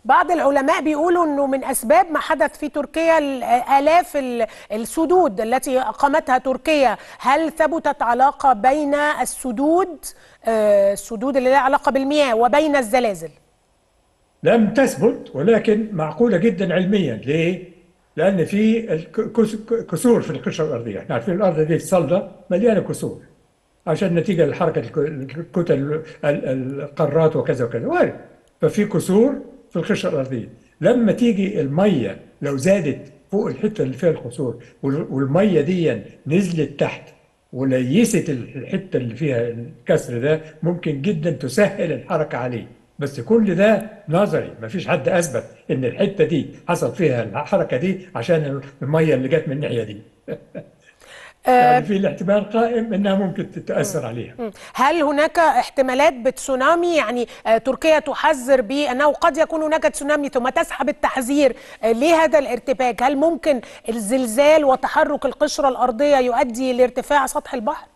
بعض العلماء بيقولوا انه من اسباب ما حدث في تركيا ال- الاف ال- السدود التي اقامتها تركيا هل ثبتت علاقه بين السدود آه، السدود اللي لها علاقه بالمياه وبين الزلازل لم تثبت ولكن معقولة جدا علميا ليه؟ لأن في الك- كس- كسور في القشرة الأرضية، احنا عارفين الأرض دي الصلدة مليانة كسور عشان نتيجة لحركة الك- الكتل ال- ال- القارات وكذا وكذا وارد ففي كسور في القشرة الأرضية لما تيجي المية لو زادت فوق الحتة اللي فيها الكسور وال- والمية دي نزلت تحت وليست الحته اللي فيها الكسر ده ممكن جدا تسهل الحركه عليه بس كل ده نظري مفيش حد اثبت ان الحته دي حصل فيها الحركه دي عشان الميه اللي جت من الناحيه دي يعني في الاحتمال قائم انها ممكن تتاثر عليها مم. هل هناك احتمالات بتسونامي يعني آه، تركيا تحذر بانه قد يكون هناك تسونامي ثم تسحب التحذير آه، لهذا الارتباك هل ممكن الزلزال وتحرك القشره الارضيه يؤدي لارتفاع سطح البحر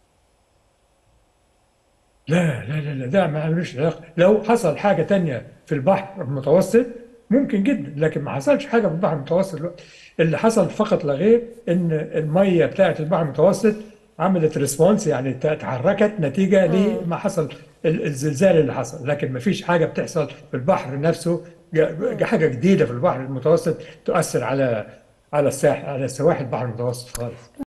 لا لا لا لا ده ما ملوش علاقه لو حصل حاجه تانية في البحر المتوسط ممكن جدا لكن ما حصلش حاجه في البحر المتوسط دلوقتي اللي حصل فقط لا غير ان الميه بتاعت البحر المتوسط عملت ريسبونس يعني تحركت نتيجه لما حصل ال- الزلزال اللي حصل لكن ما فيش حاجه بتحصل في البحر نفسه ج- حاجه جديده في البحر المتوسط تؤثر على على الساحل على سواحل البحر المتوسط خالص